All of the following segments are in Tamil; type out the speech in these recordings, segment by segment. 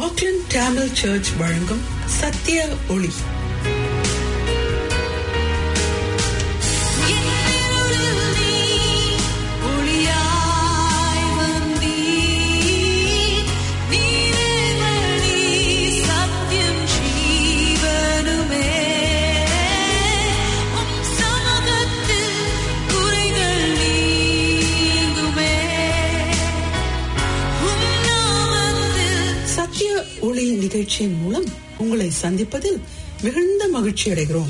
ஆக்லண்ட் டேமில் சர்ச் வழங்கும் சத்திய ஒளி சத்திய ஒளி நிகழ்ச்சியின் மூலம் உங்களை சந்திப்பதில் மிகுந்த மகிழ்ச்சி அடைகிறோம்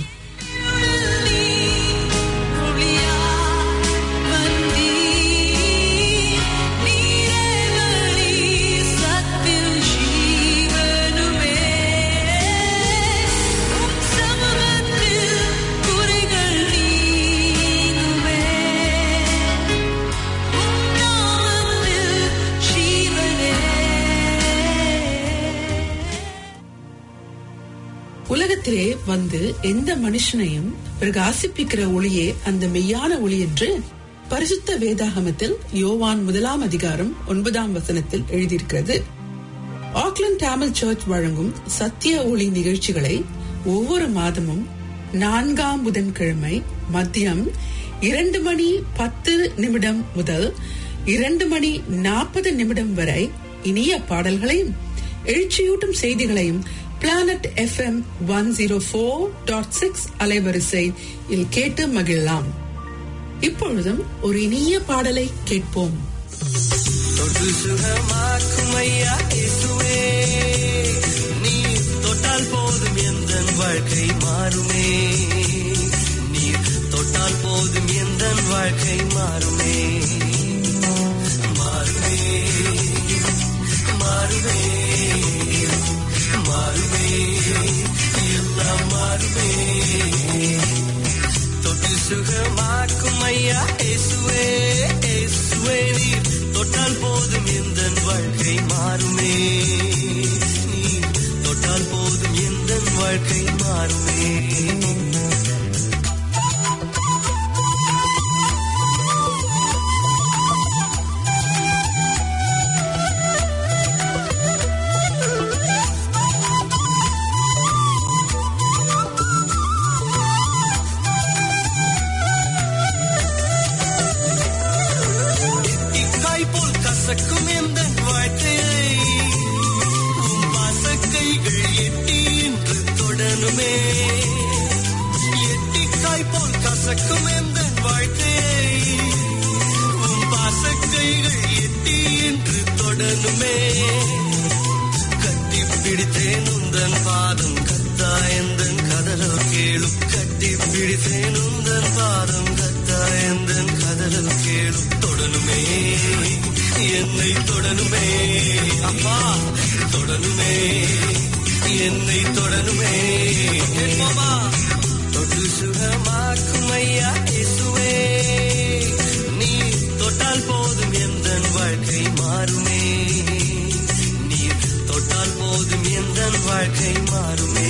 உலகத்திலே வந்து எந்த மனுஷனையும் பிரகாசிப்பிக்கிற ஒளியே அந்த மெய்யான ஒளி என்று பரிசுத்த வேதாகமத்தில் யோவான் முதலாம் அதிகாரம் ஒன்பதாம் வசனத்தில் எழுதியிருக்கிறது ஆக்லண்ட் டேமில் சர்ச் வழங்கும் சத்திய ஒளி நிகழ்ச்சிகளை ஒவ்வொரு மாதமும் நான்காம் புதன்கிழமை மதியம் இரண்டு மணி பத்து நிமிடம் முதல் இரண்டு மணி நாற்பது நிமிடம் வரை இனிய பாடல்களையும் எழுச்சியூட்டும் செய்திகளையும் Planet FM one zero four dot six அலைவரிசையில் கேட்டு மகிழலாம் இப்பொழுதும் ஒரு இனிய பாடலை கேட்போம் தொட்டு சுகமாக்கும் ஐயா இயேசுவே நீ தொட்டால் போதும் எந்த வாழ்க்கை மாறுமே நீ தொட்டால் போதும் எந்த வாழ்க்கை மாறுமே மாறுமே மாறுமே மாறுமே எல்லாம் மாறுமே தொட்டு சுகமாக்கும் ஐயா இயேசுவே இயேசுவே நீர் தொட்டால் போதும் எந்த வாழ்க்கை மாறுமே நீர் தொட்டால் போதும் எந்த வாழ்க்கை மாறுமே இக்காய் போல் கசக்கும் எந்த வாழ்க்கையை உன் வாசக்கைகள் எட்டி என்று தொடனுமே எட்டிக்காய் போல் கசக்கும் எந்த வாழ்க்கையை உன் வாசக்கைகள் எட்டி என்று தொடனுமே கட்டி பிடித்தேன் உந்தன் பாதம் கத்தா எந்தன் கதறல் கேளும் கட்டி பிடித்தேன் உந்தன் பாதம் கத்தா எந்தன் கதறல் கேளும் தொடனுமே என்னை தொடனுமே அப்பா தொடனுமே என்னை தொடனுமே கேட்போமா தொட்டு சுகமாக்கும் ஐயா இயேசுவே நீ தொட்டால் போதும் எந்த வாழ்க்கை மாறுமே நீ தொட்டால் போதும் எந்த வாழ்க்கை மாறுமே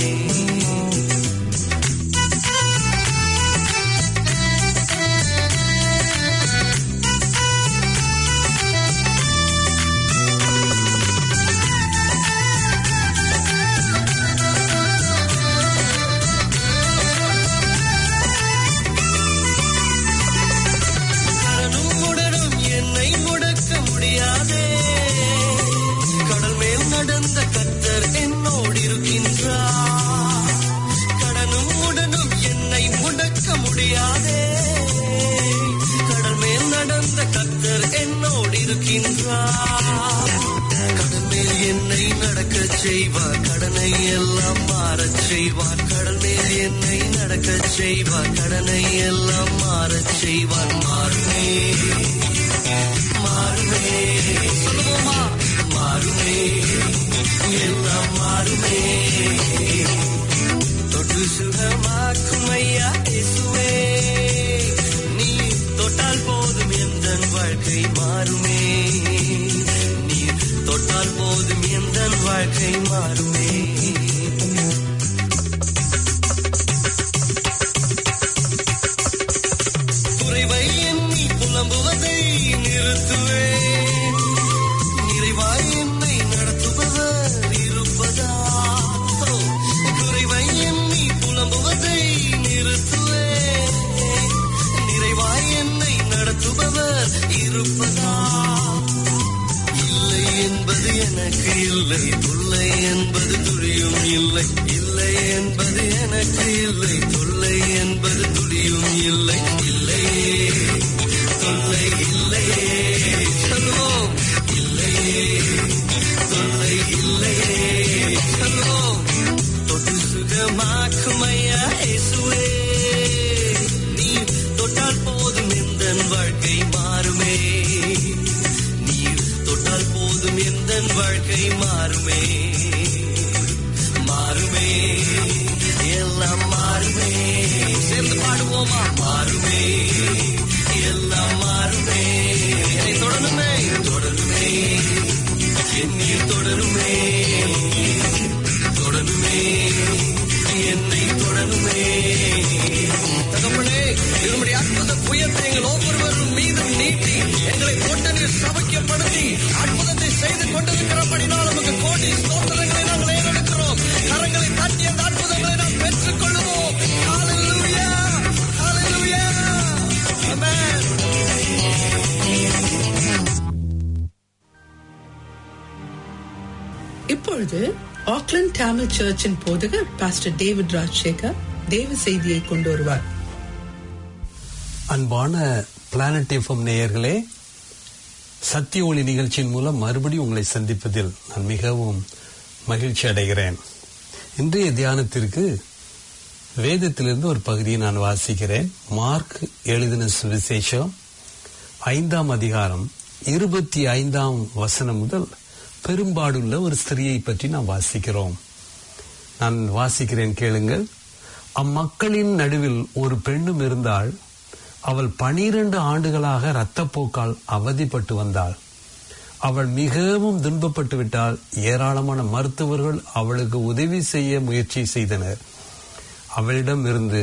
கடனும் உடனும் என்னை முடக்க முடியாதே கடல் மேல் நடந்த கத்தர் என்னோடு இருக்கின்றார் கடனும் உடனும் என்னை முடக்க முடியாதே கடல் மேல் நடந்த கத்தர் என்னோடு இருக்கின்றார் கடல் மேல் என்னை நடக்கச் செய்வார் கடனை எல்லாம் மாறச் செய்வார் கடல் மேல் என்னை நடக்கச் செய்வார் கடனை எல்லாம் மாறச் செய்வார் மாறுமே மாறுமே சொல்லுவோமா மாறுமே எல்லாம் மாறுமே தொட்டு சுகமாக்கும் ஐயா இயேசுவே நீ தொட்டால் போதும் எந்த வாழ்க்கை மாறுமே நீ தொட்டால் போதும் எந்த வாழ்க்கை மாறுமே குறைவை எண்ணி புலம்புவதை நிறுத்துவேன் நிறைவாய் என்னை நடத்துபவர் இரு எனக்கு இல்லை தொல்லை என்பது துளியும் இல்லை இல்லை என்பது எனக்கு இல்லை தொல்லை என்பது துளியும் இல்லை இல்லையே தொல்லை இல்லையே சொல்லுவோம் இல்லையே தொல்லை இல்லையே சொல்லுவோம் தொட்டு சுகமாக்கும் ஐயா இயேசுவே நீ தொட்டால் போதும் எந்த வாழ்க்கை மாறுமே நீ தொட்டால் போதும் எந்த வாழ்க்கை மாறுமே மாறுமே எல்லாம் மாறுமே சேர்ந்து பாடுவோமா மாறுமே எல்லாம் மாறுமே என்னை தொடருமே தொடருமே என்னை தொடருமே தொடருமே என்னை தொடருமே தகப்பனே இதனுடைய அற்புத புயத்தை எங்கள் ஒவ்வொருவரும் மீதும் நீட்டி எங்களை போட்டு நீர் சமைக்கப்படுத்தி அற்புதத்தை செய்து கொண்டிருக்கிறபடினால் நமக்கு கோடி ஸ்தோத்திரங்களை நாங்கள் ஏறெடுக்கிறோம் கரங்களை தட்டி அந்த அற்புதங்களை நாம் பெற்றுக் கொள்ளுவோம் Hallelujah! Hallelujah! Amen. இப்பொழுது ஆக்லாந்து டேமில் சர்ச்சின் போதகர் பாஸ்டர் டேவிட் ராஜசேகர் தேவ செய்தியை கொண்டு வருவார் அன்பான பிளானட் எஃப்எம் நேயர்களே சத்திய ஒளி நிகழ்ச்சியின் மூலம் மறுபடியும் உங்களை சந்திப்பதில் நான் மிகவும் மகிழ்ச்சி அடைகிறேன் இன்றைய தியானத்திற்கு வேதத்திலிருந்து ஒரு பகுதியை நான் வாசிக்கிறேன் மார்க் எழுதின சுவிசேஷம் ஐந்தாம் அதிகாரம் இருபத்தி ஐந்தாம் வசனம் முதல் பெரும்பாடுள்ள ஒரு ஸ்திரியை பற்றி நாம் வாசிக்கிறோம் நான் வாசிக்கிறேன் கேளுங்கள் அம்மக்களின் நடுவில் ஒரு பெண்ணும் இருந்தாள் அவள் பனிரெண்டு ஆண்டுகளாக இரத்தப்போக்கால் அவதிப்பட்டு வந்தாள் அவள் மிகவும் துன்பப்பட்டு விட்டால் ஏராளமான மருத்துவர்கள் அவளுக்கு உதவி செய்ய முயற்சி செய்தனர் அவளிடம் இருந்து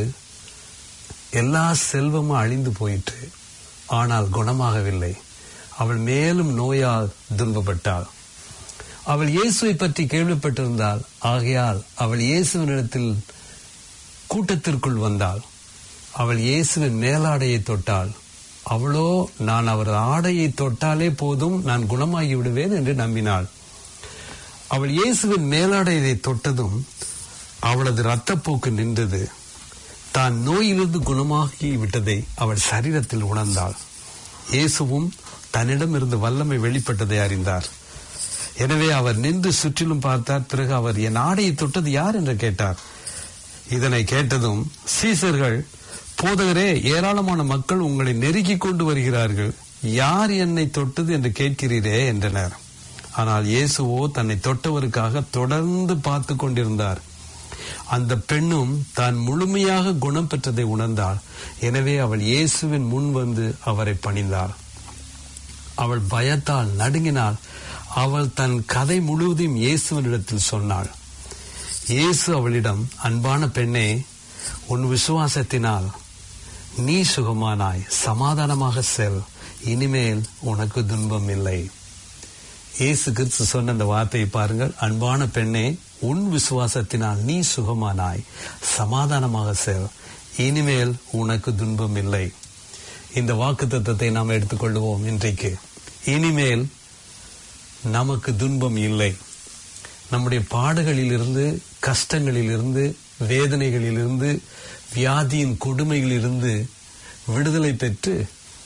எல்லா செல்வமும் அழிந்து போயிற்று ஆனால் குணமாகவில்லை அவள் மேலும் நோயால் துன்பப்பட்டாள் அவள் இயேசுவை பற்றி கேள்விப்பட்டிருந்தாள் ஆகையால் அவள் இயேசுவினிடத்தில் கூட்டத்திற்குள் வந்தாள் அவள் இயேசுவின் மேலாடையை தொட்டாள் அவளோ நான் அவர் ஆடையை தொட்டாலே போதும் நான் குணமாகி விடுவேன் என்று நம்பினாள் அவள் இயேசுவின் மேலாடையை தொட்டதும் அவளது இரத்தப்போக்கு நின்றது தான் நோயிலிருந்து குணமாகி விட்டதை அவள் சரீரத்தில் உணர்ந்தாள் இயேசுவும் தன்னிடமிருந்து வல்லமை வெளிப்பட்டதை அறிந்தார் எனவே அவர் நின்று சுற்றிலும் பார்த்தார் பிறகு அவர் என் ஆடையை தொட்டது யார் என்று கேட்டார் இதனை கேட்டதும் சீசர்கள் போதகரே ஏராளமான மக்கள் உங்களை நெருக்கிக் கொண்டு வருகிறார்கள் யார் என்னை தொட்டது என்று கேட்கிறீரே என்றனர் ஆனால் இயேசுவோ தன்னை தொட்டவருக்காக தொடர்ந்து பார்த்து கொண்டிருந்தார் அந்த பெண்ணும் தான் முழுமையாக குணம் பெற்றதை உணர்ந்தாள் எனவே அவள் இயேசுவின் முன் வந்து அவரை பணிந்தாள் அவள் பயத்தால் நடுங்கினாள் அவள் தன் கதை முழுவதையும் இயேசுவனிடத்தில் சொன்னாள் இயேசு அவளிடம் அன்பான பெண்ணே உன் விசுவாசத்தினால் நீ சுகமானாய் சமாதானமாக செல் இனிமேல் உனக்கு துன்பம் இல்லை இயேசு கிறிஸ்து சொன்ன அந்த வார்த்தையை பாருங்கள் அன்பான பெண்ணே உன் விசுவாசத்தினால் நீ சுகமானாய் சமாதானமாக செல் இனிமேல் உனக்கு துன்பம் இல்லை இந்த வாக்கு தத்துவத்தை நாம் எடுத்துக்கொள்வோம் இன்றைக்கு இனிமேல் நமக்கு துன்பம் இல்லை நம்முடைய பாடுகளிலிருந்து கஷ்டங்களிலிருந்து வேதனைகளிலிருந்து வியாதியின் கொடுமைகளிலிருந்து விடுதலை பெற்று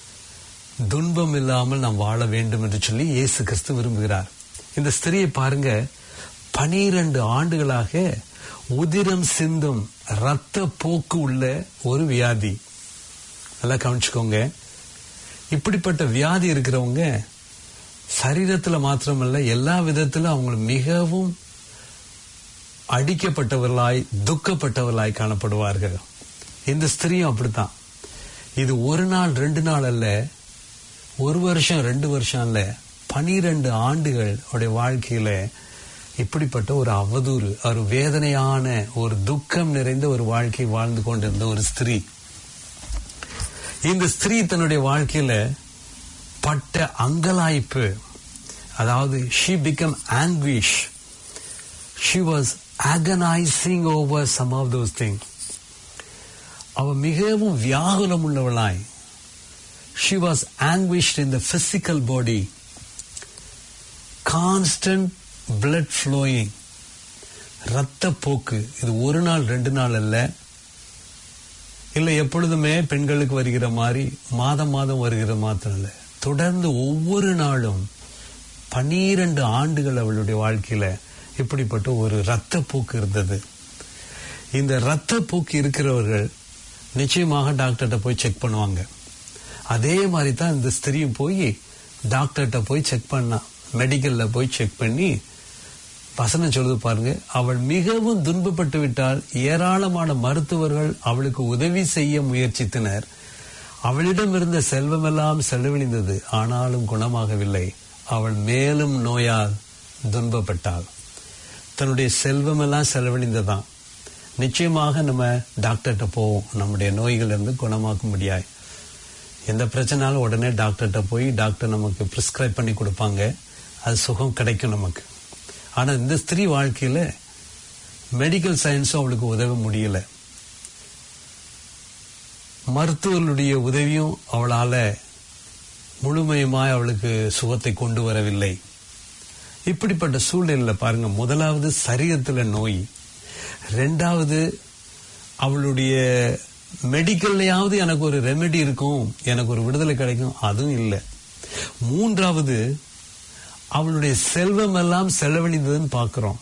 துன்பம் இல்லாமல் நாம் வாழ வேண்டும் என்று சொல்லி இயேசு கிறிஸ்து விரும்புகிறார் இந்த ஸ்திரியை பாருங்க பனிரெண்டு ஆண்டுகளாக உதிரம் சிந்தும் இரத்த போக்கு உள்ள ஒரு வியாதி நல்லா கவனிச்சுக்கோங்க இப்படிப்பட்ட வியாதி இருக்கிறவங்க சரீரத்துல மாத்திரமல்ல எல்லா விதத்திலும் அவங்க மிகவும் அடிக்கப்பட்டவர்களாய் துக்கப்பட்டவர்களாய் காணப்படுவார்கள் இந்த ஸ்திரியும் அப்படித்தான் இது ஒரு நாள் ரெண்டு நாள் அல்ல ஒரு வருஷம் ரெண்டு வருஷம் அல்ல பனிரெண்டு ஆண்டுகள் அவருடைய வாழ்க்கையில இப்படிப்பட்ட ஒரு அவதூறு ஒரு வேதனையான ஒரு துக்கம் நிறைந்த ஒரு வாழ்க்கை வாழ்ந்து கொண்டிருந்த ஒரு ஸ்திரீ இந்த ஸ்திரீ தன்னுடைய வாழ்க்கையில பட்ட அங்கலாய்ப்பு அதாவது she became anguish she was agonizing over some of those things அவ மிகவும் வியாகுலம் உள்ளவளாய் she was anguished in the physical body constant blood flowing ரத்த போக்கு இது ஒரு நாள் ரெண்டு நாள் அல்ல இல்லை எப்பொழுதுமே பெண்களுக்கு வருகிற மாதிரி மாதம் மாதம் வருகிற மாத்திரம் இல்லை தொடர்ந்து ஒவ்வொரு நாளும் பன்னிரண்டு ஆண்டுகள் அவளுடைய வாழ்க்கையில இப்படிப்பட்ட ஒரு ரத்த போக்கு இருந்தது இந்த ரத்த போக்கு இருக்கிறவர்கள் நிச்சயமாக டாக்டர்கிட்ட போய் செக் பண்ணுவாங்க அதே மாதிரி தான் இந்த ஸ்திரியும் போய் டாக்டர்கிட்ட போய் செக் பண்ணா மெடிக்கல்ல போய் செக் பண்ணி வசனம் சொல்லுது பாருங்க அவள் மிகவும் துன்பப்பட்டு விட்டால் ஏராளமான மருத்துவர்கள் அவளுக்கு உதவி செய்ய முயற்சித்தனர் அவளிடம் இருந்த செல்வமெல்லாம் செலவழிந்தது ஆனாலும் குணமாகவில்லை அவள் மேலும் நோயால் துன்பப்பட்டாள் தன்னுடைய செல்வமெல்லாம் செலவழிந்ததாம் நிச்சயமாக நம்ம டாக்டர்கிட்ட போவோம் நம்முடைய நோய்கள் இருந்து குணமாக்க முடியாது எந்த பிரச்சனாலும் உடனே டாக்டர்கிட்ட போய் டாக்டர் நமக்கு பிரிஸ்கிரைப் பண்ணி கொடுப்பாங்க அது சுகம் கிடைக்கும் நமக்கு ஆனா இந்த ஸ்திரீ வாழ்க்கையில மெடிக்கல் சயின்ஸும் அவளுக்கு உதவ முடியல மருத்துவர்களுடைய உதவியும் அவளால முழுமையுமாய் அவளுக்கு சுகத்தை கொண்டு வரவில்லை இப்படிப்பட்ட சூழ்நிலையில பாருங்க முதலாவது சரீரத்துல நோய் ரெண்டாவது அவளுடைய மெடிக்கல்லையாவது எனக்கு ஒரு ரெமெடி இருக்கும் எனக்கு ஒரு விடுதலை கிடைக்கும் அதுவும் இல்லை மூன்றாவது அவளுடைய செல்வம் எல்லாம் செலவழிந்ததுன்னு பார்க்கிறோம்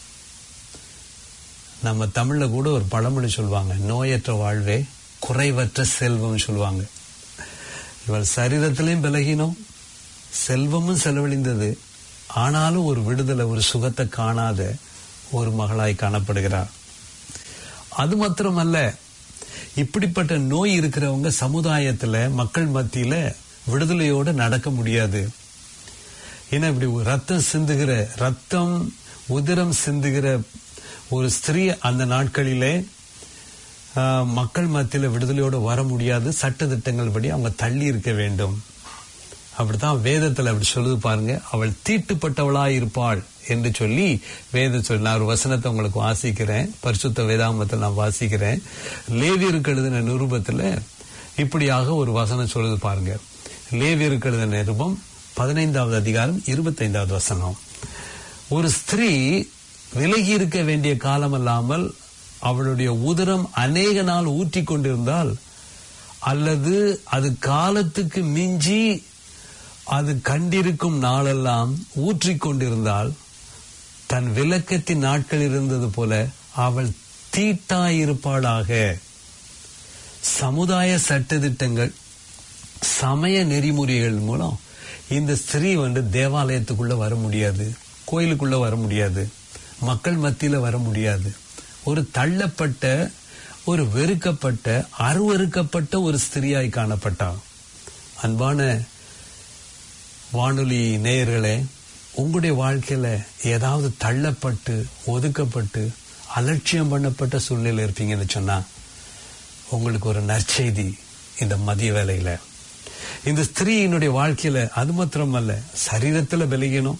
நம்ம தமிழ்ல கூட ஒரு பழமொழி சொல்லுவாங்க நோயற்ற வாழ்வே குறைவற்ற செல்வம் சொல்லுவாங்க இவள் சரீரத்திலையும் விலகினோம் செல்வமும் செலவழிந்தது ஆனாலும் ஒரு விடுதலை ஒரு சுகத்தை காணாத ஒரு மகளாய் காணப்படுகிறார் அது மாத்திரமல்ல இப்படிப்பட்ட நோய் இருக்கிறவங்க சமுதாயத்துல மக்கள் மத்தியில விடுதலையோட நடக்க முடியாது ஏன்னா இப்படி ஒரு ரத்தம் சிந்துகிற ரத்தம் உதிரம் சிந்துகிற ஒரு ஸ்திரீ அந்த நாட்களிலே ஆஹ், மக்கள் மத்தியில விடுதலையோட வர முடியாது சட்ட திட்டங்கள் படி அவங்க தள்ளி இருக்க வேண்டும் அப்படித்தான் வேதத்துல அப்படி சொல்லுது பாருங்க அவள் தீட்டுப்பட்டவளாய் இருப்பாள் என்று சொல்லி வேத சொல்லி நான் ஒரு வசனத்தை உங்களுக்கு வாசிக்கிறேன் பரிசுத்த வேதாமத்தில் நான் வாசிக்கிறேன் லேவியருக்கு எழுதின நிருபத்துல இப்படியாக ஒரு வசனம் சொல்லுது பாருங்க லேவியருக்கு எழுதின நிருபம் பதினைந்தாவது அதிகாரம் இருபத்தைந்தாவது வசனம் ஒரு ஸ்திரீ விலகி இருக்க வேண்டிய காலம் அல்லாமல் அவளுடைய உதரம் அநேக நாள் ஊற்றி கொண்டிருந்தால் அல்லது அது காலத்துக்கு மிஞ்சி அது கண்டிருக்கும் நாளெல்லாம் ஊற்றிக் கொண்டிருந்தால் தன் விளக்கத்தின் நாட்கள் இருந்தது போல அவள் தீட்டாயிருப்பாளாக சமுதாய சட்டதிட்டங்கள் சமய நெறிமுறைகள் மூலம் இந்த ஸ்திரீ வந்து தேவாலயத்துக்குள்ள வர முடியாது கோயிலுக்குள்ள வர முடியாது மக்கள் மத்தியில வர முடியாது ஒரு தள்ளப்பட்ட ஒரு வெறுக்கப்பட்ட அருவறுக்கப்பட்ட ஒரு ஸ்திரியாய் காணப்பட்டாள் அன்பான வானொலி நேயர்களே உங்களுடைய வாழ்க்கையில ஏதாவது தள்ளப்பட்டு ஒதுக்கப்பட்டு அலட்சியம் பண்ணப்பட்ட சூழ்நிலை இருப்பீங்கன்னு சொன்னா உங்களுக்கு ஒரு நற்செய்தி இந்த மதிய வேலையில இந்த ஸ்திரீயினுடைய வாழ்க்கையில அது மாத்திரமல்ல சரீரத்துல விலகினும்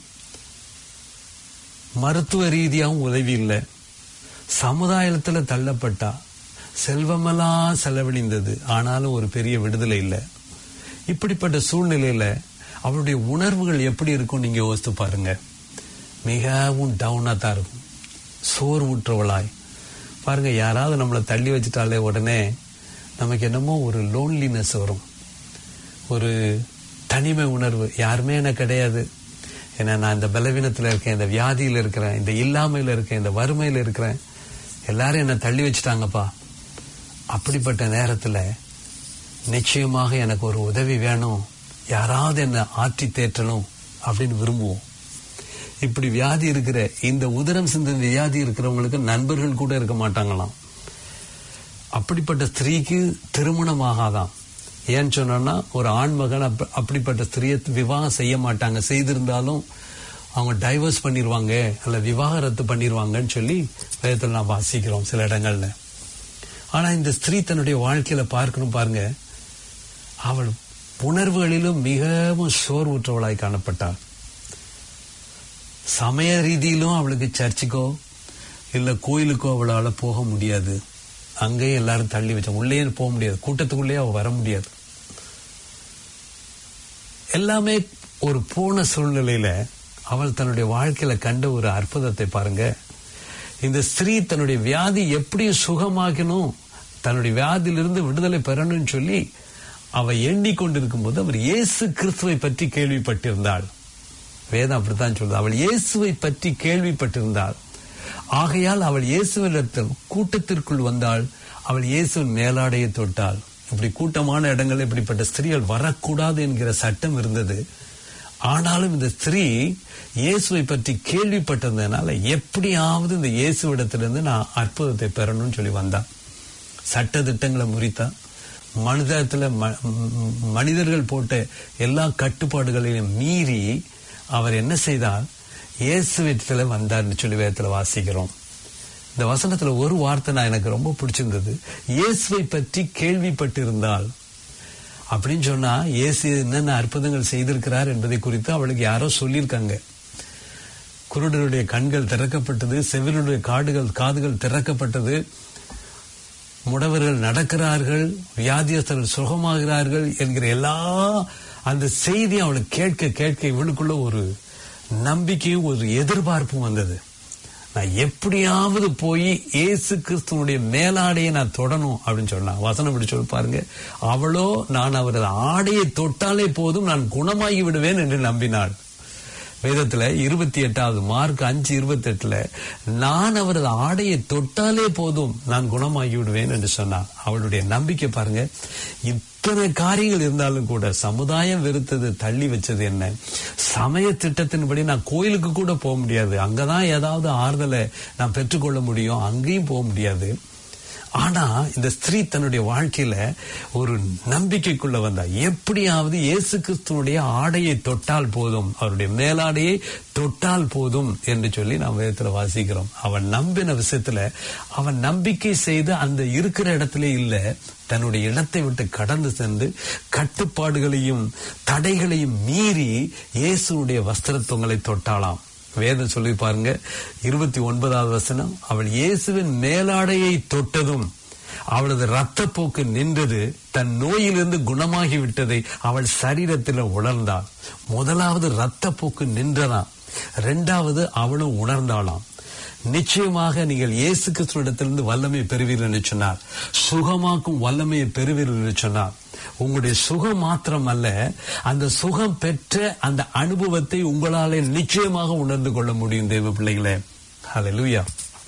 மருத்துவ ரீதியாகவும் உதவி இல்லை சமுதாயத்துல தள்ளப்பட்டா செல்வமெல்லாம் செலவழிந்தது ஆனாலும் ஒரு பெரிய விடுதலை இல்லை இப்படிப்பட்ட சூழ்நிலையில அவளுடைய உணர்வுகள் எப்படி இருக்கும் நீங்க யோசித்து பாருங்க மிகவும் டவுனா தான் இருக்கும் சோர்வுற்றவளாய் பாருங்க யாராவது நம்மளை தள்ளி வச்சுட்டாலே உடனே நமக்கு என்னமோ ஒரு லோன்லினஸ் வரும் ஒரு தனிமை உணர்வு யாருமே எனக்கு கிடையாது ஏன்னா நான் இந்த பலவீனத்துல இருக்கேன் இந்த வியாதியில இருக்கிறேன் இந்த இல்லாமையில இருக்கேன் இந்த வறுமையில இருக்கிறேன் எல்லாரும் என்னை தள்ளி வச்சுட்டாங்கப்பா அப்படிப்பட்ட நேரத்துல நிச்சயமாக எனக்கு ஒரு உதவி வேணும் யாராவது என்னை ஆற்றி தேற்றணும் அப்படின்னு விரும்புவோம் இப்படி வியாதி இருக்கிற இந்த உதரம் சிந்தன வியாதி இருக்கிறவங்களுக்கு நண்பர்கள் கூட இருக்க மாட்டாங்களாம் அப்படிப்பட்ட ஸ்திரீக்கு திருமணம் ஆகாதாம் ஏன்னு சொன்னா ஒரு ஆண்மகன் அப்ப- அப்படிப்பட்ட ஸ்திரியை விவாகம் செய்ய மாட்டாங்க செய்திருந்தாலும் அவங்க டைவர்ஸ் பண்ணிடுவாங்க அல்ல விவாகரத்து பண்ணிடுவாங்கன்னு சொல்லி வேதத்தில் நான் வாசிக்கிறோம் சில இடங்கள்ல ஆனா இந்த ஸ்திரீ தன்னுடைய வாழ்க்கையில பார்க்கணும் பாருங்க அவள் உணர்வுகளிலும் மிகவும் சோர்வுற்றவளாய் காணப்பட்டாள் சமய ரீதியிலும் அவளுக்கு சர்ச்சுக்கோ இல்ல கோயிலுக்கோ அவளால போக முடியாது அங்கேயும் எல்லாரும் தள்ளி வச்சாங்க உள்ளே போக முடியாது கூட்டத்துக்குள்ளேயே அவ வர முடியாது எல்லாமே ஒரு பூர்ண சூழ்நிலையில அவள் தன்னுடைய வாழ்க்கையில கண்ட ஒரு அற்புதத்தை பாருங்க இந்த ஸ்திரீ தன்னுடைய வியாதி எப்படி சுகமாகணும் தன்னுடைய வியாதியிலிருந்து விடுதலை பெறணும்னு சொல்லி அவ எண்ணிக்கொண்டிருக்கும் போது அவர் இயேசு கிறிஸ்துவை பற்றி கேள்விப்பட்டிருந்தாள் வேதம் அப்படித்தான் சொல்லுது அவள் இயேசுவை பற்றி கேள்விப்பட்டிருந்தாள் ஆகையால் அவள் இயேசுவிடத்தில் கூட்டத்திற்குள் வந்தாள் அவள் இயேசுவின் மேலாடையை தொட்டாள் இப்படி கூட்டமான இடங்கள் இப்படிப்பட்ட ஸ்திரீகள் வரக்கூடாது என்கிற சட்டம் இருந்தது ஆனாலும் இந்த ஸ்திரீ இயேசுவை பற்றி கேள்விப்பட்டிருந்ததுனால எப்படியாவது இந்த இயேசுவிடத்திலிருந்து நான் அற்புதத்தை பெறணும்னு சொல்லி வந்தான் சட்ட திட்டங்களை முறித்தான் மனிதத்துல ம- ம், மனிதர்கள் போட்ட எல்லா கட்டுப்பாடுகளையும் மீறி அவர் என்ன செய்தார் இயேசுவிடத்துல வந்தார்னு சொல்லி வேதத்துல வாசிக்கிறோம் இந்த வசனத்துல ஒரு வார்த்தை நான் எனக்கு ரொம்ப பிடிச்சிருந்தது இயேசுவை பற்றி கேள்விப்பட்டிருந்தால் அப்படின்னு சொன்னா இயேசு என்னென்ன அற்புதங்கள் செய்திருக்கிறார் என்பதை குறித்து அவளுக்கு யாரோ சொல்லியிருக்காங்க குருடருடைய கண்கள் திறக்கப்பட்டது செவிலுடைய காடுகள் காதுகள் திறக்கப்பட்டது முடவர்கள் நடக்கிறார்கள் வியாதியஸ்தர்கள் சுகமாகிறார்கள் என்கிற எல்லா அந்த செய்தி அவளுக்கு கேட்க கேட்க இவளுக்குள்ள ஒரு நம்பிக்கையும் ஒரு எதிர்பார்ப்பும் வந்தது நான் எப்படியாவது போய் இயேசு கிறிஸ்துவனுடைய மேலாடையை நான் தொடணும் அப்படின்னு சொன்னா வசனம் இப்படி சொல்லி பாருங்க அவளோ நான் அவரது ஆடையை தொட்டாலே போதும் நான் குணமாகி விடுவேன் என்று நம்பினாள் வேதத்துல இருபத்தி எட்டாவது மார்க் அஞ்சு இருபத்தி எட்டுல நான் அவரது ஆடையை தொட்டாலே போதும் நான் குணமாகி விடுவேன் என்று சொன்னான் அவளுடைய நம்பிக்கை பாருங்க இத்தனை காரியங்கள் இருந்தாலும் கூட சமுதாயம் வெறுத்தது தள்ளி வச்சது என்ன சமய திட்டத்தின்படி நான் கோயிலுக்கு கூட போக முடியாது அங்கதான் ஏதாவது ஆறுதலை நான் பெற்றுக்கொள்ள முடியும் அங்கேயும் போக முடியாது ஆனா இந்த ஸ்திரீ தன்னுடைய வாழ்க்கையில ஒரு நம்பிக்கைக்குள்ள வந்தா எப்படியாவது இயேசு கிறிஸ்துவனுடைய ஆடையை தொட்டால் போதும் அவருடைய மேலாடையை தொட்டால் போதும் என்று சொல்லி நாம் வேதத்துல வாசிக்கிறோம் அவன் நம்பின விஷயத்துல அவன் நம்பிக்கை செய்து அந்த இருக்கிற இடத்துல இல்ல தன்னுடைய இடத்தை விட்டு கடந்து சென்று கட்டுப்பாடுகளையும் தடைகளையும் மீறி இயேசுடைய வஸ்திரத்துவங்களை தொட்டாளாம் வேதம் சொல்லி பாருங்க இருபத்தி ஒன்பதாவது வசனம் அவள் இயேசுவின் மேலாடையை தொட்டதும் அவளது இரத்தப்போக்கு நின்றது தன் நோயிலிருந்து குணமாகி விட்டதை அவள் சரீரத்தில் உணர்ந்தாள் முதலாவது இரத்தப்போக்கு நின்றதாம் இரண்டாவது அவளும் உணர்ந்தாளாம் நிச்சயமாக நீங்கள் இயேசு கிறிஸ்துவிடத்திலிருந்து வல்லமை பெறுவீர்கள் என்று சொன்னார் சுகமாக்கும் வல்லமையை பெறுவீர்கள் என்று சொன்னார் உங்களுடைய சுகம் மாத்திரம் அல்ல அந்த சுகம் பெற்ற அந்த அனுபவத்தை உங்களாலே நிச்சயமாக உணர்ந்து கொள்ள முடியும் தேவ பிள்ளைகளே ஹalleluya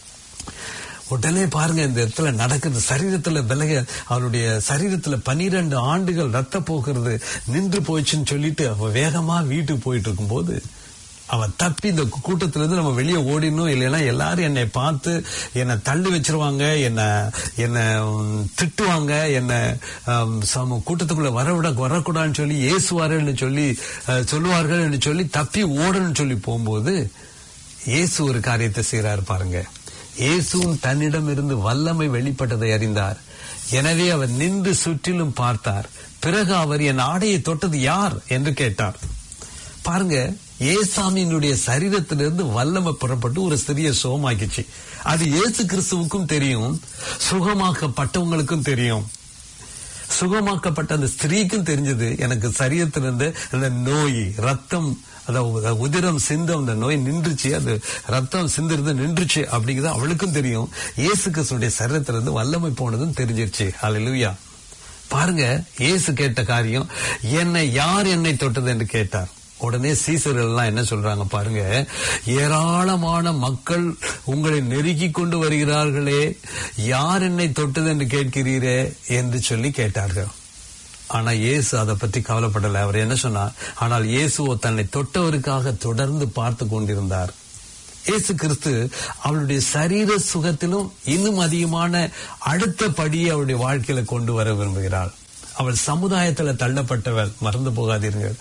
உடனே பாருங்க இந்த இடத்துல நடக்குது சரீரத்துல விலக அவருடைய சரீரத்துல பனிரெண்டு ஆண்டுகள் ரத்த போகிறது நின்று போயிடுச்சுன்னு சொல்லிட்டு அவ வேகமா வீட்டுக்கு போயிட்டு இருக்கும்போது அவன் தப்பி இந்த கூட்டத்துல இருந்து நம்ம வெளியே ஓடிடணும் இல்லைன்னா எல்லாரும் என்னை பார்த்து என்னை தள்ளி வச்சிருவாங்க என்ன என்ன உம், திட்டுவாங்க என்ன ஆம், சம- கூட்டத்துக்குள்ள வரவிட வரக்கூடாதுன்னு சொல்லி ஏசுவார்கள் சொல்லி அஹ், சொல்லுவார்கள் என்று சொல்லி தப்பி ஓடணும்னு சொல்லி போகும்போது இயேசு ஒரு காரியத்தை செய்யறாரு பாருங்க இயேசுவும் தன்னிடமிருந்து வல்லமை வெளிப்பட்டதை அறிந்தார் எனவே அவர் நின்று சுற்றிலும் பார்த்தார் பிறகு அவர் என் ஆடையை தொட்டது யார் என்று கேட்டார் பாருங்க ஏசாமியினுடைய சரீரத்திலிருந்து வல்லமை புறப்பட்டு ஒரு சிறிய சுகமாக்கிச்சு அது இயேசு கிறிஸ்துவுக்கும் தெரியும் சுகமாக்கப்பட்டவங்களுக்கும் தெரியும் சுகமாக்கப்பட்ட அந்த ஸ்திரீக்கும் தெரிஞ்சது எனக்கு சரீரத்திலிருந்து அந்த நோய் ரத்தம் அதாவது உதிரம் சிந்தும் அந்த நோய் நின்றுச்சு அது ரத்தம் சிந்துறது நின்றுச்சு அப்படிங்கிறது அவளுக்கும் தெரியும் இயேசு கிறிஸ்துடைய சரீரத்திலிருந்து வல்லமை போனதும் தெரிஞ்சிருச்சு அல்லேலூயா பாருங்க இயேசு கேட்ட காரியம் என்னை யார் என்னை தொட்டது என்று கேட்டார் உடனே சீசர்கள் எல்லாம் என்ன சொல்றாங்க பாருங்க ஏராளமான மக்கள் உங்களை நெருக்கி கொண்டு வருகிறார்களே யார் என்னை தொட்டது என்று கேட்கிறீரே என்று சொல்லி கேட்டார்கள் ஆனா இயேசு அதை பற்றி கவலைப்படல அவர் என்ன சொன்னார் ஆனால் இயேசுவோ தன்னை தொட்டவருக்காக தொடர்ந்து பார்த்து கொண்டிருந்தார் இயேசு கிறிஸ்து அவளுடைய சரீர சுகத்திலும் இன்னும் அதிகமான அடுத்த படியை அவளுடைய வாழ்க்கையில கொண்டு வர விரும்புகிறாள் அவள் சமுதாயத்துல தள்ளப்பட்டவள் மறந்து போகாதீர்கள்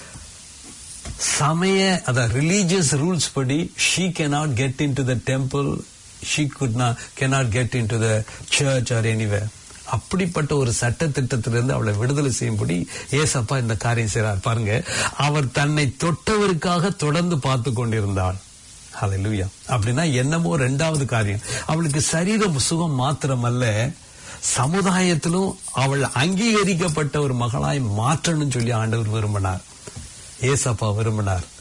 சமய அத ரிலீஜியஸ் ரூல்ஸ் படி she cannot get into the temple she could not cannot get into the church or anywhere அப்படிப்பட்ட ஒரு சட்ட திட்டத்திலிருந்து அவளை விடுதலை செய்யும்படி ஏசப்பா இந்த காரியம் செய்றார் பாருங்க அவர் தன்னை தொட்டவருக்காக தொடர்ந்து பார்த்து கொண்டிருந்தாள் ஹalleluya அப்படின்னா என்னமோ ரெண்டாவது காரியம் அவளுக்கு சரீர சுகம் மாத்திரமல்ல சமுதாயத்திலும் அவள் அங்கீகரிக்கப்பட்ட ஒரு மகளாய் மாற்றணும்னு சொல்லி ஆண்டவர் விரும்பினார் ஏசப்பா விரும்பினார்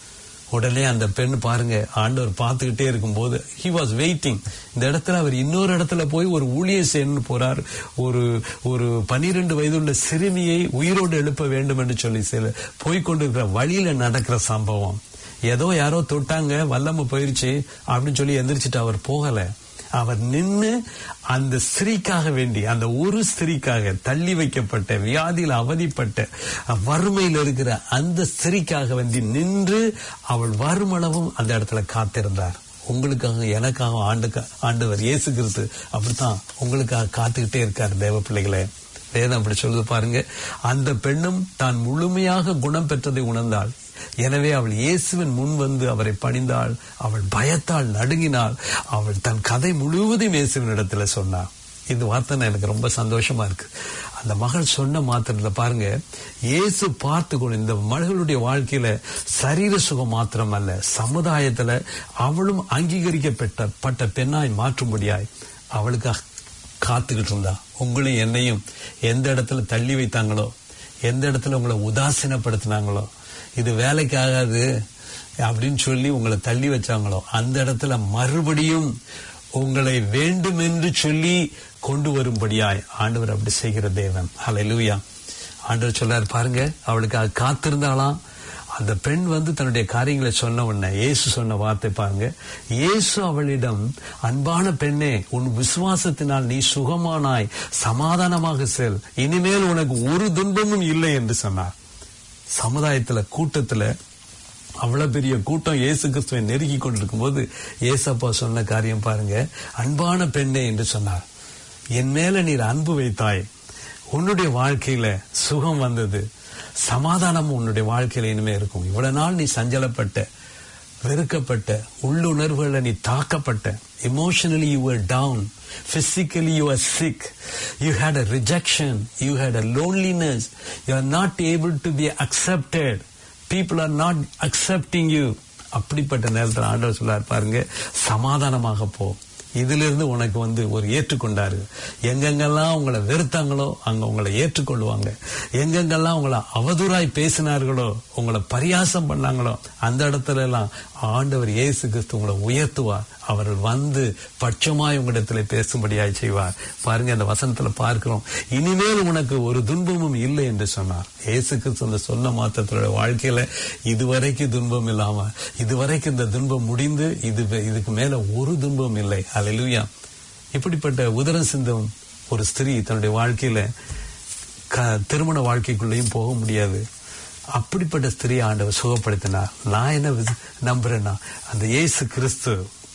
உடனே அந்த பெண் பாருங்க ஆண்டவர் பார்த்துக்கிட்டே இருக்கும்போது ஹி வாஸ் வெயிட்டிங் இந்த இடத்துல அவர் இன்னொரு இடத்துல போய் ஒரு ஊழியம் செய்யணும்னு போறார் ஒரு ஒரு பனிரெண்டு வயதுள்ள சிறுமியை உயிரோடு எழுப்ப வேண்டும் என்று சொல்லி சில போய்கொண்டிருக்கிற வழியில நடக்கிற சம்பவம் ஏதோ யாரோ தொட்டாங்க வல்லம போயிருச்சு அப்படின்னு சொல்லி எந்திரிச்சிட்டு அவர் போகல அவர் நின்னு அந்த ஸ்திரீக்காக வேண்டி அந்த ஒரு ஸ்திரீக்காக தள்ளி வைக்கப்பட்ட வியாதியில் அவதிப்பட்ட வறுமையில் இருக்கிற அந்த ஸ்திரீக்காக வேண்டி நின்று அவள் வருமளவும் அந்த இடத்துல காத்திருந்தார் உங்களுக்காக எனக்காக ஆண்டு ஆண்டவர் இயேசு கிறிஸ்து அப்படித்தான் உங்களுக்காக காத்துக்கிட்டே இருக்கார் தேவ பிள்ளைகளே வேதம் அப்படி சொல்லுது பாருங்க அந்த பெண்ணும் தான் முழுமையாக குணம் பெற்றதை உணர்ந்தாள் எனவே அவள் இயேசுவின் முன் வந்து அவரை பணிந்தாள் அவள் பயத்தால் நடுங்கினாள் அவள் தன் கதை முழுவதும் இயேசுவின் இடத்துல சொன்னாள் இந்த வார்த்தை எனக்கு ரொம்ப சந்தோஷமா இருக்கு அந்த மகள் சொன்ன மாத்திரத்துல பாருங்க இயேசு பார்த்து கொண்டு இந்த மகளுடைய வாழ்க்கையில சரீர சுகம் மாத்திரம் அல்ல சமுதாயத்துல அவளும் அங்கீகரிக்கப்பட்ட பட்ட பெண்ணாய் மாற்றும்படியாய் அவளுக்கு காத்துக்கிட்டு இருந்தா உங்களையும் என்னையும் எந்த இடத்துல தள்ளி வைத்தாங்களோ எந்த இடத்துல உங்களை உதாசீனப்படுத்தினாங்களோ இது வேலைக்கு ஆகாது அப்படின்னு சொல்லி உங்களை தள்ளி வச்சாங்களோ அந்த இடத்துல மறுபடியும் உங்களை வேண்டும் என்று சொல்லி கொண்டு வரும்படியாய் ஆண்டவர் அப்படி செய்கிற தேவன் ஹalleluya ஆண்டவர் சொல்றாரு பாருங்க அவளுக்கு காத்திருந்தாலாம் அந்த பெண் வந்து தன்னுடைய காரியங்களை சொன்ன உடனே இயேசு சொன்ன வார்த்தை பாருங்க இயேசு அவளிடம் அன்பான பெண்ணே உன் விசுவாசத்தினால் நீ சுகமானாய் சமாதானமாக செல் இனிமேல் உனக்கு ஒரு துன்பமும் இல்லை என்று சொன்னார் சமுதாயத்துல கூட்டத்துல அவ்வளவு பெரிய கூட்டம் இயேசு கிறிஸ்துவை நெருக்கி கொண்டிருக்கும் போது ஏசப்பா சொன்ன காரியம் பாருங்க அன்பான பெண்ணே என்று சொன்னார் என் மேல நீர் அன்பு வைத்தாய் உன்னுடைய வாழ்க்கையில சுகம் வந்தது சமாதானம் உன்னுடைய வாழ்க்கையில இனிமே இருக்கும் இவ்வளவு நாள் நீ சஞ்சலப்பட்ட வெறுக்கப்பட்ட உள்ளுணர்வுகளை நீ தாக்கப்பட்ட emotionally you are down physically you are sick you had a rejection you had a loneliness you are not able to be accepted people are not accepting you அப்படிப்பட்ட நேரத்தில் ஆண்டவர் சொல்லார் பாருங்க சமாதானமாக போ இதிலிருந்து உனக்கு வந்து ஒரு ஏற்றுக்கொண்டாரு எங்கெங்கெல்லாம் உங்களை வெறுத்தாங்களோ அங்க உங்களை ஏற்றுக்கொள்வாங்க எங்கெங்கெல்லாம் உங்களை அவதூறாய் பேசினார்களோ உங்களை பரியாசம் பண்ணாங்களோ அந்த இடத்துல எல்லாம் ஆண்டவர் இயேசு கிறிஸ்து உங்களை உயர்த்துவார் அவர்கள் வந்து பட்சமாய் உங்களிடத்துல பேசும்படியாய் செய்வார் பாருங்க அந்த வசனத்துல பார்க்கிறோம் இனிமேல் உனக்கு ஒரு துன்பமும் இல்லை என்று சொன்னார் இயேசு கிறிஸ்து அந்த சொன்ன மாத்திரத்தோட வாழ்க்கையில இதுவரைக்கும் துன்பம் இல்லாம இதுவரைக்கும் இந்த துன்பம் முடிந்து இது இதுக்கு மேல ஒரு துன்பம் இல்லை அலையிலுயா இப்படிப்பட்ட உதரம் சிந்தும் ஒரு ஸ்திரீ தன்னுடைய வாழ்க்கையில திருமண வாழ்க்கைக்குள்ளேயும் போக முடியாது அப்படிப்பட்ட ஸ்திரீ ஆண்டவர் சுகப்படுத்தினார் நான் என்ன நம்புறேன்னா அந்த இயேசு கிறிஸ்து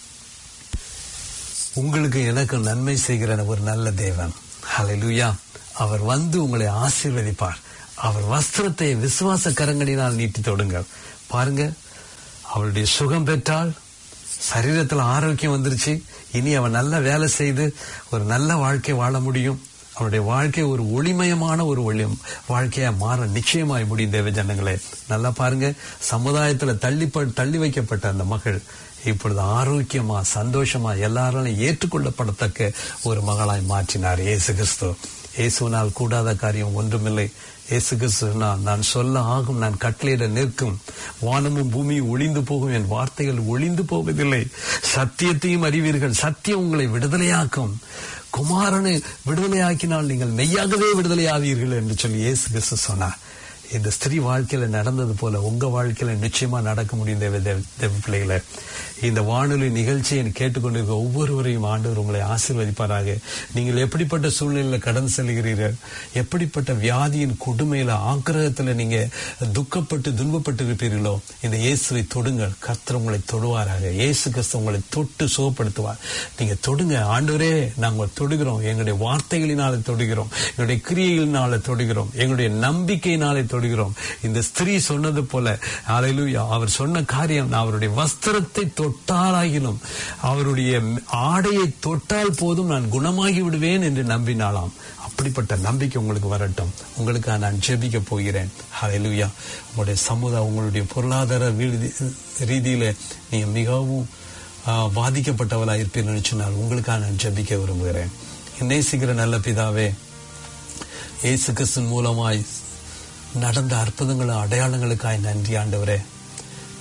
உங்களுக்கு எனக்கு நன்மை செய்கிற ஒரு நல்ல தேவன் ஹalleluya அவர் வந்து உங்களை ஆசீர்வதிப்பார் அவர் வஸ்திரத்தை விசுவாச கரங்களினால் நீட்டி தொடுங்கள் பாருங்க அவளுடைய சுகம் பெற்றால் சரீரத்தில் ஆரோக்கியம் வந்துருச்சு இனி அவன் நல்ல வேலை செய்து ஒரு நல்ல வாழ்க்கை வாழ முடியும் அவனுடைய வாழ்க்கை ஒரு ஒளிமயமான ஒரு ஒளி வாழ்க்கையா மாற நிச்சயமாய் முடியும் தேவ ஜனங்களே நல்லா பாருங்க சமுதாயத்துல தள்ளி தள்ளி வைக்கப்பட்ட அந்த மகள் இப்பொழுது ஆரோக்கியமா சந்தோஷமா எல்லாராலும் ஏற்றுக்கொள்ளப்படத்தக்க ஒரு மகளாய் மாற்றினார் இயேசு கிறிஸ்து இயேசுனால் கூடாத காரியம் ஒன்றுமில்லை இயேசு கிறிஸ்து நான் சொல்ல ஆகும் நான் கட்டளையிட நிற்கும் வானமும் பூமியும் ஒளிந்து போகும் என் வார்த்தைகள் ஒளிந்து போவதில்லை சத்தியத்தையும் அறிவீர்கள் சத்தியம் உங்களை விடுதலையாக்கும் குமாரனை விடுதலையாக்கினால் நீங்கள் மெய்யாகவே விடுதலையாவீர்கள் என்று சொல்லி இயேசு கிறிஸ்து சொன்னார் இந்த ஸ்திரீ வாழ்க்கையில நடந்தது போல உங்க வாழ்க்கையில நிச்சயமா நடக்க முடியும் தேவ தேவ பிள்ளைகளை இந்த வானொலி நிகழ்ச்சியை கேட்டுக்கொண்டிருக்க ஒவ்வொருவரையும் ஆண்டவர் உங்களை ஆசீர்வதிப்பாராக நீங்கள் எப்படிப்பட்ட சூழ்நிலையில கடந்து செல்கிறீர்கள் எப்படிப்பட்ட வியாதியின் கொடுமையில ஆக்கிரகத்துல நீங்க துக்கப்பட்டு துன்பப்பட்டு இருப்பீர்களோ இந்த இயேசுவை தொடுங்கள் கர்த்தர் உங்களை தொடுவாராக இயேசு கிறிஸ்து உங்களை தொட்டு சுகப்படுத்துவார் நீங்க தொடுங்க ஆண்டவரே நாங்கள் தொடுகிறோம் எங்களுடைய வார்த்தைகளினால தொடுகிறோம் எங்களுடைய கிரியைகளினால தொடுகிறோம் எங்களுடைய நம்பிக்கையினாலே தொடுகிறோம் இந்த ஸ்திரீ சொன்னது போல அலையிலுயா அவர் சொன்ன காரியம் நான் அவருடைய வஸ்திரத்தை தொட்டாலாகிலும் அவருடைய ஆடையை தொட்டால் போதும் நான் குணமாகி விடுவேன் என்று நம்பினாலாம் அப்படிப்பட்ட நம்பிக்கை உங்களுக்கு வரட்டும் உங்களுக்கு நான் ஜெபிக்க போகிறேன் ஹalleluya உங்களுடைய சமுதாயம் உங்களுடைய பொருளாதார ரீதியில நீங்க மிகவும் பாதிக்கப்பட்டவளா இருப்பீர்கள் சொன்னால் உங்களுக்காக நான் ஜெபிக்க விரும்புகிறேன் நேசிக்கிற நல்ல பிதாவே இயேசு கிறிஸ்தன் மூலமாய் நடந்த அற்புதங்களும் அடையாளங்களுக்காய் நன்றி ஆண்டவரே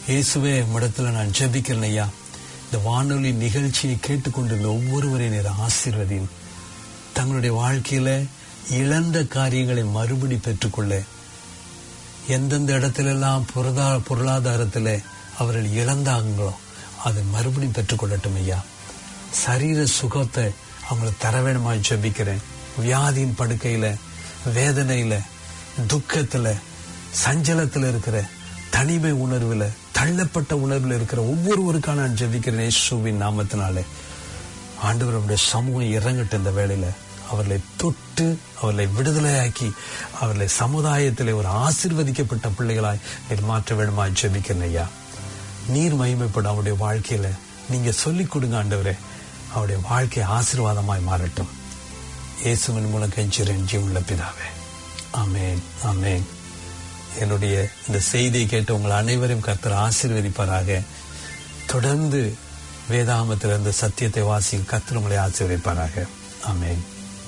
இயேசுவே உம்மிடத்துல நான் ஜெபிக்கிறேன் ஐயா இந்த வானொலி நிகழ்ச்சியை கேட்டுக்கொண்டிருந்த ஒவ்வொருவரையும் நீர் ஆசீர்வதியும் தங்களுடைய வாழ்க்கையில இழந்த காரியங்களை மறுபடி பெற்றுக்கொள்ள எந்தெந்த இடத்திலெல்லாம் பொருளா பொருளாதாரத்தில் அவர்கள் இழந்தாங்களோ அதை மறுபடியும் பெற்றுக்கொள்ளட்டும் ஐயா சரீர சுகத்தை அவங்களுக்கு தர வேணுமா ஜெபிக்கிறேன் வியாதியின் படுக்கையில வேதனையில துக்கத்துல சஞ்சலத்துல இருக்கிற தனிமை உணர்வுல தள்ளப்பட்ட உணர்வுல இருக்கிற ஒவ்வொருவருக்கான நான் ஜெபிக்கிறேன் இயேசுவின் நாமத்தினாலே ஆண்டவர் அவருடைய சமூகம் இறங்கட்டும் இந்த வேளையில அவர்களை தொட்டு அவர்களை விடுதலையாக்கி அவர்களை சமுதாயத்திலே ஒரு ஆசிர்வதிக்கப்பட்ட பிள்ளைகளாய் நீர் மாற்ற வேண்டுமா ஜெபிக்கிறேன் ஐயா நீர் மகிமைப்படும் அவருடைய வாழ்க்கையில நீங்க சொல்லிக் கொடுங்க ஆண்டவரே அவருடைய வாழ்க்கை ஆசீர்வாதமாய் மாறட்டும் இயேசுவின் மூலம் கெஞ்சிறேன் ஜீவனுள்ள பிதாவே ஆமேன் ஆமேன் என்னுடைய இந்த செய்தியை கேட்டு உங்கள் அனைவரையும் கர்த்தர் ஆசீர்வதிப்பாராக தொடர்ந்து வேதாமத்தில் இருந்த சத்தியத்தை வாசி கர்த்தர் உங்களை ஆசீர்வதிப்பாராக ஆமேன்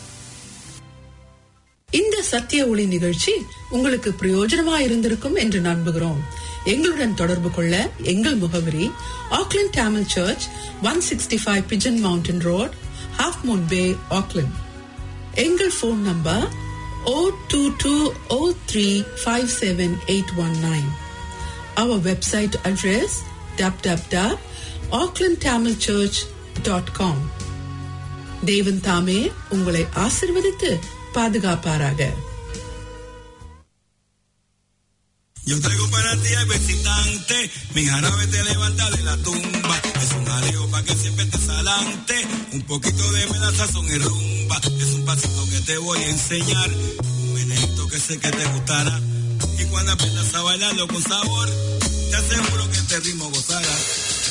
இந்த சத்திய ஒளி நிகழ்ச்சி உங்களுக்கு பிரயோஜனமா இருந்திருக்கும் என்று நம்புகிறோம் எங்களுடன் தொடர்பு கொள்ள எங்கள் முகவரி Auckland Tamil church one sixty five Pigeon Mountain Road Half Moon Bay Auckland எங்கள் phone number O two two O three five seven eight one nine our website address dub dub dub Auckland Tamil church dot com தேவன் தாமே உங்களை ஆசிர்வதித்து பாதுகாப்பாராக Yo traigo para ti al visitante, mi jarabe te levanta de la tumba. Es un jaleo pa' que siempre estés adelante. Un poquito de melaza son y rumba. Es un pasito que te voy a enseñar. Un menedito que sé que te gustará. Y cuando aprendas a bailarlo con sabor, te aseguro que este ritmo gozarás.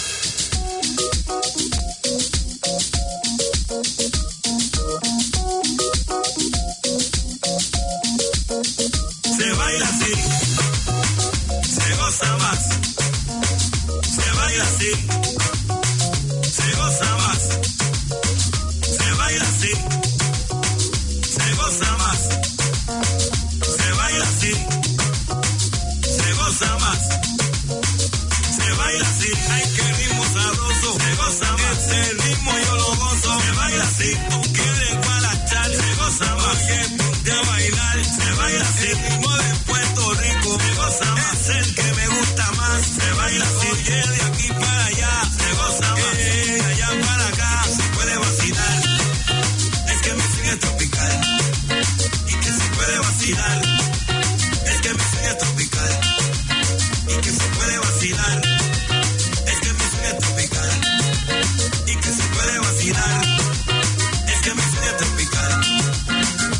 Se baila así, se goza más. Se baila así, se goza más. Se baila así, se goza más. Se baila así, se goza más. Se baila así, ay qué ritmo sabroso. Se goza más, ese ritmo yo lo gozo. Se baila así, tú quieres guarachar. Se goza más, oye, ponte a bailar. Se baila así, ritmo de Puerto Rico. Se goza más, es el que me gusta más. Se baila así, oye, de aquí para allá. Se goza más, de allá para acá. Se puede vacilar, es que me sigue tropical. Y que se puede vacilar, es que me sigue tropical. Y que se puede vacilar, es que me sigue tropical. Y que se puede vacilar, es que me sigue tropical.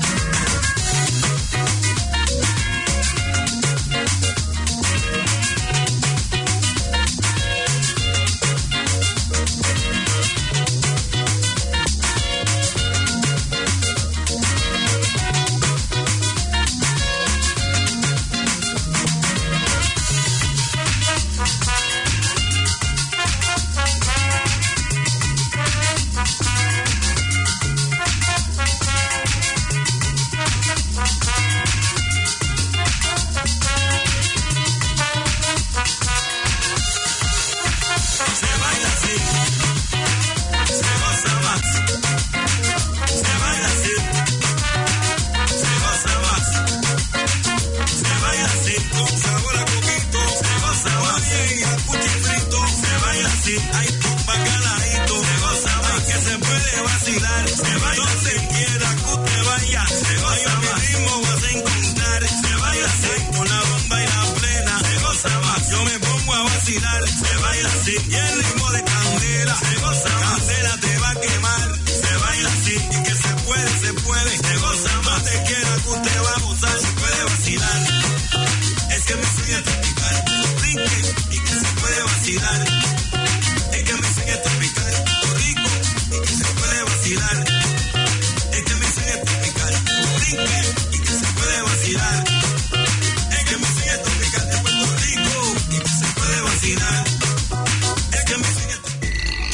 Se baila así, se goza más. Se baila así, se goza más. Se baila así, con sabor a coquito. Se goza más, y a cuchifrito. Se baila así, hay tumba caladito. Se goza más, que se puede vacilar. Se baila donde quiera que usted vaya. Se goza más, ritmo vas a encontrar. Se baila así, con la bomba y la plena. Se goza más, yo me pongo a vacilar. Se baila así, y el ritmo de